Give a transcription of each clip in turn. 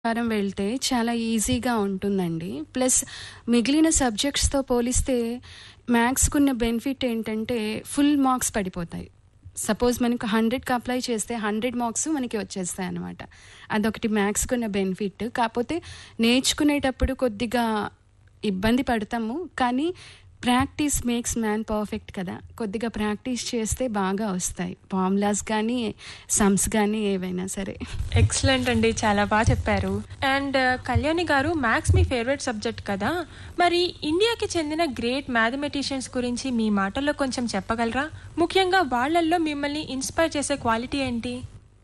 ప్రకారం వెళ్తే చాలా ఈజీగా ఉంటుందండి ప్లస్ మిగిలిన సబ్జెక్ట్స్తో పోలిస్తే మ్యాథ్స్కున్న బెనిఫిట్ ఏంటంటే ఫుల్ మార్క్స్ పడిపోతాయి సపోజ్ మనకు హండ్రెడ్కి అప్లై చేస్తే హండ్రెడ్ మార్క్స్ మనకి వచ్చేస్తాయి అనమాట అదొకటి మ్యాథ్స్కున్న బెనిఫిట్ కాకపోతే నేర్చుకునేటప్పుడు కొద్దిగా ఇబ్బంది పడతాము కానీ ప్రాక్టీస్ మేక్స్ మ్యాన్ పర్ఫెక్ట్ కదా కొద్దిగా ప్రాక్టీస్ చేస్తే బాగా వస్తాయి ఫార్ములాస్ కానీ సమ్స్ కానీ ఏవైనా సరే ఎక్సలెంట్ అండి చాలా బాగా చెప్పారు అండ్ కళ్యాణి గారు మ్యాథ్స్ మీ ఫేవరెట్ సబ్జెక్ట్ కదా మరి ఇండియాకి చెందిన గ్రేట్ మ్యాథమెటిషియన్స్ గురించి మీ మాటల్లో కొంచెం చెప్పగలరా ముఖ్యంగా వాళ్ళల్లో మిమ్మల్ని ఇన్స్పైర్ చేసే క్వాలిటీ ఏంటి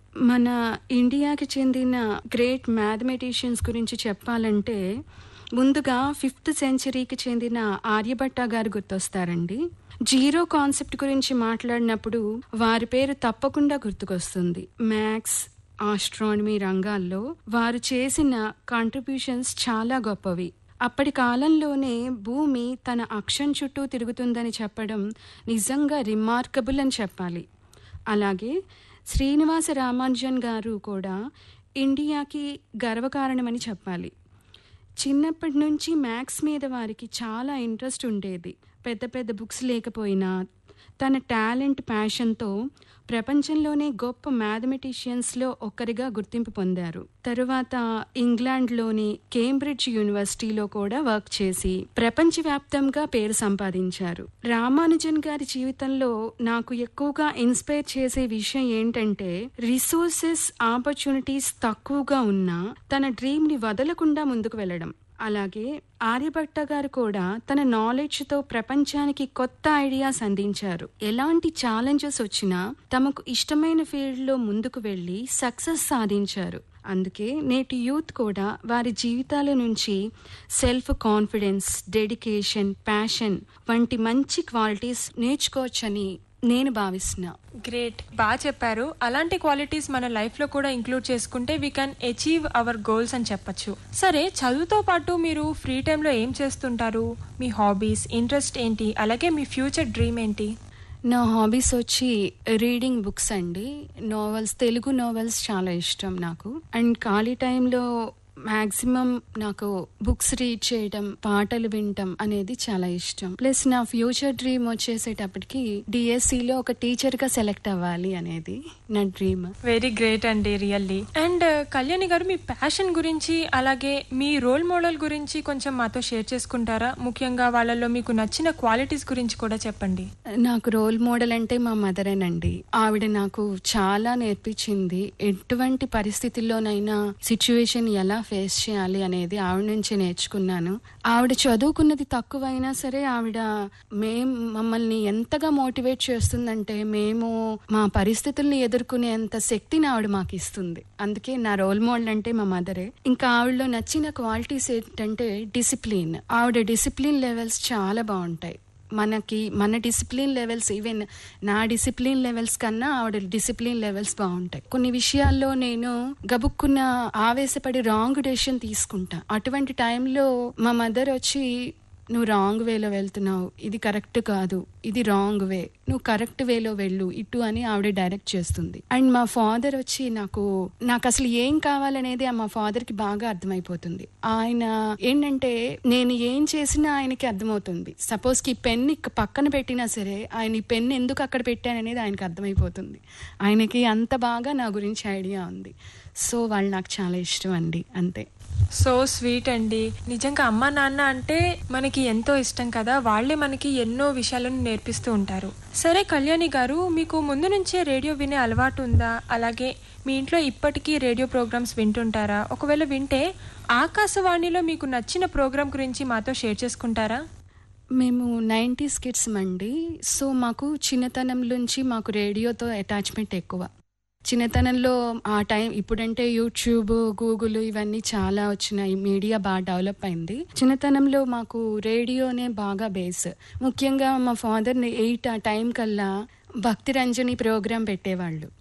మన ఇండియాకి చెందిన గ్రేట్ మ్యాథమెటిషియన్స్ గురించి చెప్పాలంటే ముందుగా ఫిఫ్త్ సెంచరీకి చెందిన ఆర్యభట్ట గారు గుర్తొస్తారండి జీరో కాన్సెప్ట్ గురించి మాట్లాడినప్పుడు వారి పేరు తప్పకుండా గుర్తుకొస్తుంది మ్యాథ్స్ ఆస్ట్రానమీ రంగాల్లో వారు చేసిన కాంట్రిబ్యూషన్స్ చాలా గొప్పవి అప్పటి కాలంలోనే భూమి తన అక్షం చుట్టూ తిరుగుతుందని చెప్పడం నిజంగా రిమార్కబుల్ అని చెప్పాలి అలాగే శ్రీనివాస రామానుజన్ గారు కూడా ఇండియాకి గర్వకారణమని చెప్పాలి చిన్నప్పటి నుంచి మ్యాథ్స్ మీద వారికి చాలా ఇంట్రెస్ట్ ఉండేది పెద్ద పెద్ద బుక్స్ లేకపోయినా తన టాలెంట్ ప్యాషన్తో ప్రపంచంలోనే గొప్ప మ్యాథమెటిషియన్స్లో ఒక్కరిగా గుర్తింపు పొందారు తరువాత ఇంగ్లాండ్లోని కేంబ్రిడ్జ్ యూనివర్సిటీలో కూడా వర్క్ చేసి ప్రపంచవ్యాప్తంగా పేరు సంపాదించారు రామానుజన్ గారి జీవితంలో నాకు ఎక్కువగా ఇన్స్పైర్ చేసే విషయం ఏంటంటే రిసోర్సెస్ ఆపర్చునిటీస్ తక్కువగా ఉన్నా తన డ్రీమ్ ని వదలకుండా ముందుకు వెళ్ళడం అలాగే ఆర్యభట్ట గారు కూడా తన నాలెడ్జ్తో ప్రపంచానికి కొత్త ఐడియాస్ అందించారు ఎలాంటి ఛాలెంజెస్ వచ్చినా తమకు ఇష్టమైన ఫీల్డ్లో ముందుకు వెళ్ళి సక్సెస్ సాధించారు అందుకే నేటి యూత్ కూడా వారి జీవితాల నుంచి సెల్ఫ్ కాన్ఫిడెన్స్ డెడికేషన్ ప్యాషన్ వంటి మంచి క్వాలిటీస్ నేర్చుకోవచ్చని నేను భావిస్తున్నా గ్రేట్ బాగా చెప్పారు అలాంటి క్వాలిటీస్ మన లైఫ్ లో కూడా ఇంక్లూడ్ చేసుకుంటే we can achieve our goals అని చెప్పొచ్చు సరే చదువుతో పాటు మీరు ఫ్రీ టైంలో ఏం చేస్తుంటారు మీ హాబీస్ ఇంట్రెస్ట్ ఏంటి అలాగే మీ ఫ్యూచర్ డ్రీమ్ ఏంటి నా హాబీస్ వచ్చి రీడింగ్ బుక్స్ అండి నోవెల్స్ తెలుగు నోవెల్స్ చాలా ఇష్టం నాకు అండ్ ఖాళీ టైంలో మాక్సిమం నాకు బుక్స్ రీడ్ చేయడం పాటలు వినటం అనేది చాలా ఇష్టం ప్లస్ నా ఫ్యూచర్ డ్రీమ్ వచ్చేసేటప్పటికి డిఎస్సి లో ఒక టీచర్ గా సెలెక్ట్ అవ్వాలి అనేది నా డ్రీమ్ వెరీ గ్రేట్ అండి రియల్లీ అండ్ కళ్యాణి గారు మీ ప్యాషన్ గురించి అలాగే మీ రోల్ మోడల్ గురించి కొంచెం మాతో షేర్ చేసుకుంటారా ముఖ్యంగా వాళ్ళలో మీకు నచ్చిన క్వాలిటీస్ గురించి కూడా చెప్పండి నాకు రోల్ మోడల్ అంటే మా మదరేనండి ఆవిడ నాకు చాలా నేర్పించింది ఎటువంటి పరిస్థితుల్లోనైనా సిచ్యువేషన్ ఎలా ఫేస్ చేయాలి అనేది ఆవిడ నుంచి నేర్చుకున్నాను ఆవిడ చదువుకున్నది తక్కువైనా సరే ఆవిడ మేం మమ్మల్ని ఎంతగా మోటివేట్ చేస్తుందంటే మేము మా పరిస్థితుల్ని ఎదుర్కొనేంత శక్తిని ఆవిడ మాకు ఇస్తుంది అందుకే నా రోల్ మోడల్ అంటే మా మదరే ఇంకా ఆవిడలో నచ్చిన క్వాలిటీస్ ఏంటంటే డిసిప్లిన్ ఆవిడ డిసిప్లిన్ లెవెల్స్ చాలా బాగుంటాయి మనకి మన డిసిప్లిన్ లెవెల్స్ ఈవెన్ నా డిసిప్లిన్ లెవెల్స్ కన్నా ఆవిడ డిసిప్లిన్ లెవెల్స్ బాగుంటాయి కొన్ని విషయాల్లో నేను గబుక్కున్న ఆవేశపడి రాంగ్ డెసిషన్ తీసుకుంటా అటువంటి టైంలో మా మదర్ వచ్చి నువ్వు రాంగ్ వేలో వెళ్తున్నావు ఇది కరెక్ట్ కాదు ఇది రాంగ్ వే నువ్వు కరెక్ట్ వేలో వెళ్ళు ఇటు అని ఆవిడ డైరెక్ట్ చేస్తుంది అండ్ మా ఫాదర్ వచ్చి నాకు నాకు అసలు ఏం కావాలనేది ఆ మా ఫాదర్ కి బాగా అర్థమైపోతుంది ఆయన ఏంటంటే నేను ఏం చేసినా ఆయనకి అర్థమవుతుంది సపోజ్ కి పెన్ పక్కన పెట్టినా సరే ఆయన ఈ పెన్ ఎందుకు అక్కడ పెట్టాననేది ఆయనకి అర్థమైపోతుంది ఆయనకి అంత బాగా నా గురించి ఐడియా ఉంది సో వాళ్ళు నాకు చాలా ఇష్టం అండి అంతే సో స్వీట్ అండి నిజంగా అమ్మ నాన్న అంటే మనకి ఎంతో ఇష్టం కదా వాళ్ళే మనకి ఎన్నో విషయాలను నేర్పిస్తూ ఉంటారు సరే కళ్యాణి గారు మీకు ముందు నుంచే రేడియో వినే అలవాటు ఉందా అలాగే మీ ఇంట్లో ఇప్పటికీ రేడియో ప్రోగ్రామ్స్ వింటుంటారా ఒకవేళ వింటే ఆకాశవాణిలో మీకు నచ్చిన ప్రోగ్రామ్ గురించి మాతో షేర్ చేసుకుంటారా మేము నైంటీస్ కిడ్స్ అండి సో మాకు చిన్నతనం నుంచి మాకు రేడియోతో అటాచ్మెంట్ ఎక్కువ చిన్నతనంలో ఆ టైం ఇప్పుడంటే యూట్యూబ్ గూగుల్ ఇవన్నీ చాలా వచ్చినాయి మీడియా బాగా డెవలప్ అయింది చిన్నతనంలో మాకు రేడియోనే బాగా బేస్ ముఖ్యంగా మా ఫాదర్ని ఎయిట్ ఆ టైం కల్లా భక్తి రంజని ప్రోగ్రాం పెట్టేవాళ్ళు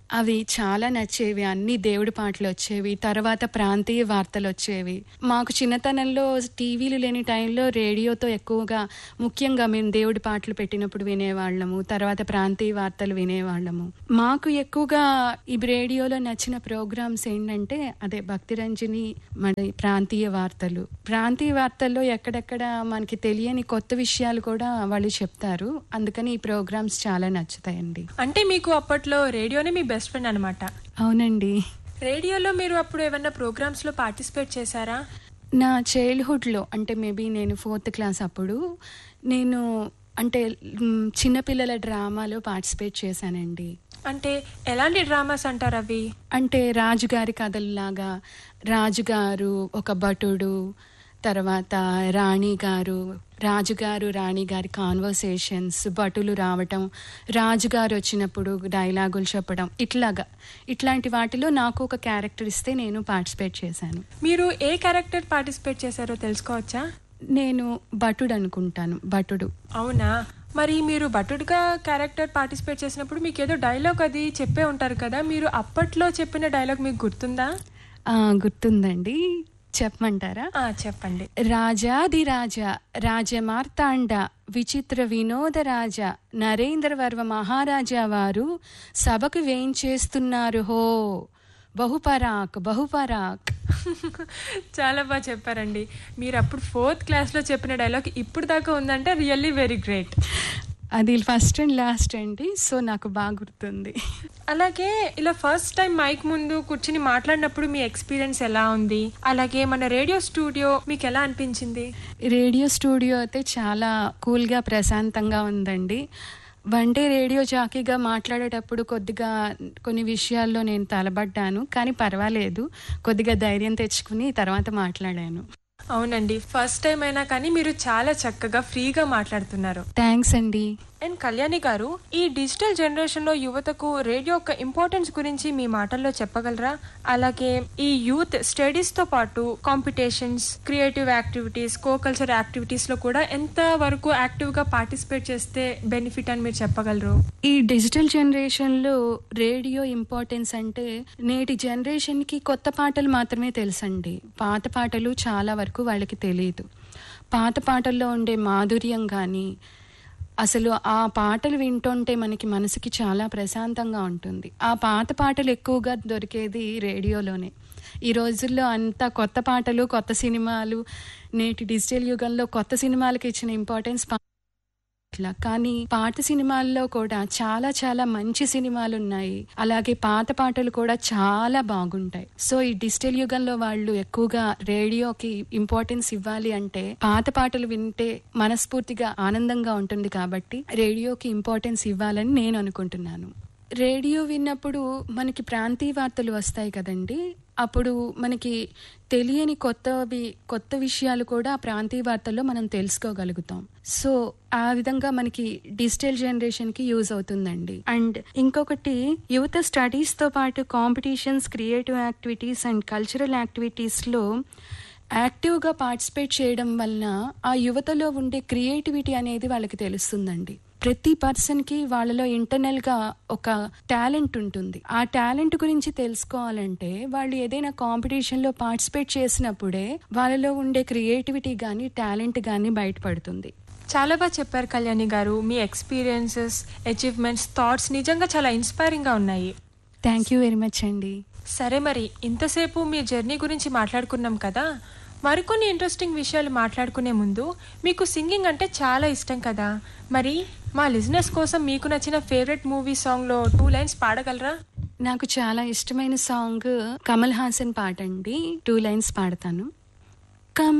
అవి చాలా నచ్చేవి అన్ని దేవుడి పాటలు వచ్చేవి తర్వాత ప్రాంతీయ వార్తలు వచ్చేవి మాకు చిన్నతనంలో టీవీలు లేని టైంలో రేడియోతో ఎక్కువగా ముఖ్యంగా మేము దేవుడి పాటలు పెట్టినప్పుడు వినేవాళ్ళము తర్వాత ప్రాంతీయ వార్తలు వినేవాళ్ళము మాకు ఎక్కువగా ఈ రేడియోలో నచ్చిన ప్రోగ్రామ్స్ ఏంటంటే అదే భక్తిరంజని మరి ప్రాంతీయ వార్తలు ప్రాంతీయ వార్తల్లో ఎక్కడెక్కడ మనకి తెలియని కొత్త విషయాలు కూడా వాళ్ళు చెప్తారు అందుకని ఈ ప్రోగ్రామ్స్ చాలా నచ్చుతాయండి అంటే మీకు అప్పట్లో రేడియోనే మీ బెస్ట్ ఫ్రెండ్ అనమాట అవునండి రేడియోలో మీరు అప్పుడు ఏమన్నా ప్రోగ్రామ్స్ లో పార్టిసిపేట్ చేశారా నా చైల్డ్హుడ్లో అంటే మేబీ నేను ఫోర్త్ క్లాస్ అప్పుడు నేను అంటే మ్, చిన్నపిల్లల డ్రామాలో పార్టిసిపేట్ చేశానండి అంటే ఎలాంటి డ్రామాస్ అంటారు అవి అంటే రాజుగారి కథల్లాగా రాజుగారు ఒక భటుడు తర్వాత రాణి గారు రాజుగారు రాణి గారి కాన్వర్సేషన్స్ భటులు రావటం రాజుగారు వచ్చినప్పుడు డైలాగులు చెప్పడం ఇట్లాగా ఇట్లాంటి వాటిలో నాకు ఒక క్యారెక్టర్ ఇస్తే నేను పార్టిసిపేట్ చేశాను మీరు ఏ క్యారెక్టర్ పార్టిసిపేట్ చేశారో తెలుసుకోవచ్చా నేను భటుడు అనుకుంటాను భటుడు అవునా మరి మీరు భటుడుగా క్యారెక్టర్ పార్టిసిపేట్ చేసినప్పుడు మీకు ఏదో డైలాగ్ అది చెప్పే ఉంటారు కదా మీరు అప్పట్లో చెప్పిన డైలాగ్ మీకు గుర్తుందా ఆ, గుర్తుందండి చెప్పమంటారా ఆ చెప్పండి రాజాది రాజా రాజమార్తాండ విచిత్ర వినోద రాజా నరేంద్రవర్మ మహారాజా వారు సభకు వేయించేస్తున్నారు హో బహుపరాక్ బహుపరాక్ చాలా బాగా చెప్పారండి మీరు అప్పుడు ఫోర్త్ క్లాస్ లో చెప్పిన డైలాగ్ ఇప్పుడు దాకా ఉందంటే రియల్లీ వెరీ గ్రేట్ అది ఫస్ట్ అండ్ లాస్ట్ అండి సో నాకు బాగా గుర్తుంది అలాగే ఇలా ఫస్ట్ టైం మైక్ ముందు కూర్చుని మాట్లాడినప్పుడు మీ ఎక్స్పీరియన్స్ ఎలా ఉంది అలాగే మన రేడియో స్టూడియో మీకు ఎలా అనిపించింది రేడియో స్టూడియో అయితే చాలా కూల్గా ప్రశాంతంగా ఉందండి వన్ డే రేడియో జాకీగా మాట్లాడేటప్పుడు కొద్దిగా కొన్ని విషయాల్లో నేను తలబడ్డాను కానీ పర్వాలేదు కొద్దిగా ధైర్యం తెచ్చుకుని తర్వాత మాట్లాడాను అవునండి ఫస్ట్ టైం అయినా కానీ మీరు చాలా చక్కగా ఫ్రీగా మాట్లాడుతున్నారు థ్యాంక్స్ అండి అండ్ కళ్యాణి గారు ఈ డిజిటల్ జనరేషన్ లో యువతకు రేడియో యొక్క ఇంపార్టెన్స్ గురించి మీ మాటల్లో చెప్పగలరా అలాగే ఈ యూత్ స్టడీస్ తో పాటు competitions creative activities co culture activities లో కూడా ఎంత వరకు యాక్టివ్ గా పార్టిసిపేట్ చేస్తే బెనిఫిట్ అని మీరు చెప్పగలరు ఈ డిజిటల్ జనరేషన్లో రేడియో ఇంపార్టెన్స్ అంటే నేటి జనరేషన్కి కొత్త పాటలు మాత్రమే తెలుసండి పాత పాటలు చాలా వరకు వాళ్ళకి తెలియదు పాత పాటల్లో ఉండే మాధుర్యం కానీ అసలు ఆ పాటలు వింటుంటే మనకి మనసుకి చాలా ప్రశాంతంగా ఉంటుంది ఆ పాత పాటలు ఎక్కువగా దొరికేది రేడియోలోనే ఈ రోజుల్లో అంతా కొత్త పాటలు కొత్త సినిమాలు నేటి డిజిటల్ యుగంలో కొత్త సినిమాలకు ఇచ్చిన ఇంపార్టెన్స్ ఇట్లా కానీ పాత సినిమాల్లో కూడా చాలా చాలా మంచి సినిమాలు ఉన్నాయి అలాగే పాత పాటలు కూడా చాలా బాగుంటాయి సో ఈ డిజిటల్ యుగంలో వాళ్ళు ఎక్కువగా రేడియోకి ఇంపార్టెన్స్ ఇవ్వాలి అంటే పాత పాటలు వింటే మనస్ఫూర్తిగా ఆనందంగా ఉంటుంది కాబట్టి రేడియోకి ఇంపార్టెన్స్ ఇవ్వాలని నేను అనుకుంటున్నాను రేడియో విన్నప్పుడు మనకి ప్రాంతీయ వార్తలు వస్తాయి కదండి అప్పుడు మనకి తెలియని కొత్తవి కొత్త విషయాలు కూడా ఆ ప్రాంతీయ వార్తల్లో మనం తెలుసుకోగలుగుతాం సో ఆ విధంగా మనకి డిజిటల్ జనరేషన్ కి యూజ్ అవుతుందండి అండ్ ఇంకొకటి యువత స్టడీస్ తో పాటు competitions creative activities and cultural activities లో యాక్టివ్గా పార్టిసిపేట్ చేయడం వలన ఆ యువతలో ఉండే క్రియేటివిటీ అనేది వాళ్ళకి తెలుస్తుందండి ప్రతి పర్సన్ కి వాళ్ళలో ఇంటర్నల్ గా ఒక టాలెంట్ ఉంటుంది ఆ టాలెంట్ గురించి తెలుసుకోవాలంటే వాళ్ళు ఏదైనా కాంపిటీషన్ లో పార్టిసిపేట్ చేసినప్పుడే వాళ్ళలో ఉండే క్రియేటివిటీ గానీ టాలెంట్ గానీ బయటపడుతుంది చాలా బాగా చెప్పారు కళ్యాణి గారు మీ ఎక్స్పీరియన్సెస్ అచీవ్మెంట్స్ థాట్స్ నిజంగా చాలా ఇన్స్పైరింగ్ గా ఉన్నాయి థ్యాంక్ యూ వెరీ మచ్ అండి సరే మరి ఇంతసేపు మీ జర్నీ గురించి మాట్లాడుకున్నాం కదా మరికొన్ని ఇంట్రెస్టింగ్ విషయాలు మాట్లాడుకునే ముందు మీకు సింగింగ్ అంటే చాలా ఇష్టం కదా మరి మా లిజినెస్ కోసం మీకు నచ్చిన ఫేవరెట్ మూవీ సాంగ్లో టూ లైన్స్ పాడగలరా నాకు చాలా ఇష్టమైన సాంగ్ కమల్ హాసన్ పాట అండి టూ లైన్స్ పాడతాను